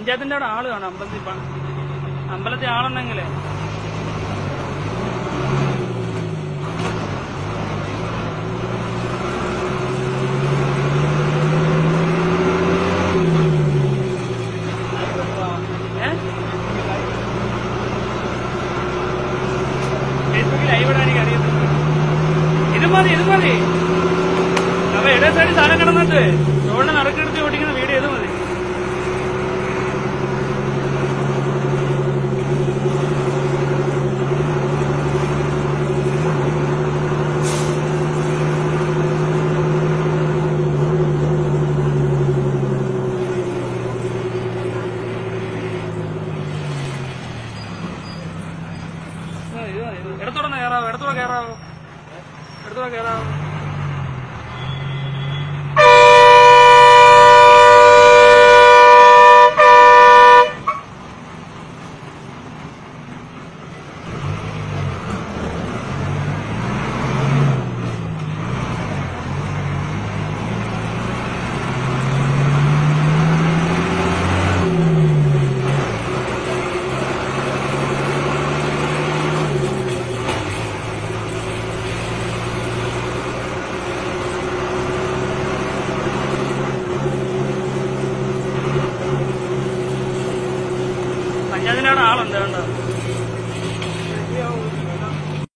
പഞ്ചായത്തിന്റെ അവിടെ ആള് കാണും അമ്പലത്തിൽ പ- അമ്പലത്തിൽ ആളുണ്ടെങ്കിലേ ഏ? ഫേസ്ബുക്കിൽ ലൈവ് ഇടാൻ എനിക്ക് അറിയത്തില്ല ഇത് മതി ഇത് മതി അപ്പൊ ഇടേ സൈഡിൽ സാധനം കിടന്നിട്ട് റോഡിനെ നറുക്കെടുത്ത് ഓടിക്കുന്ന വീഡിയോ ഇത് മതി ഇത് മതി, ഇത് മതി. ഇടത്തോടെ കയറാവോ ഇടത്തോടെ കയറാവോ ഇടത്തോടെ കയറാവോ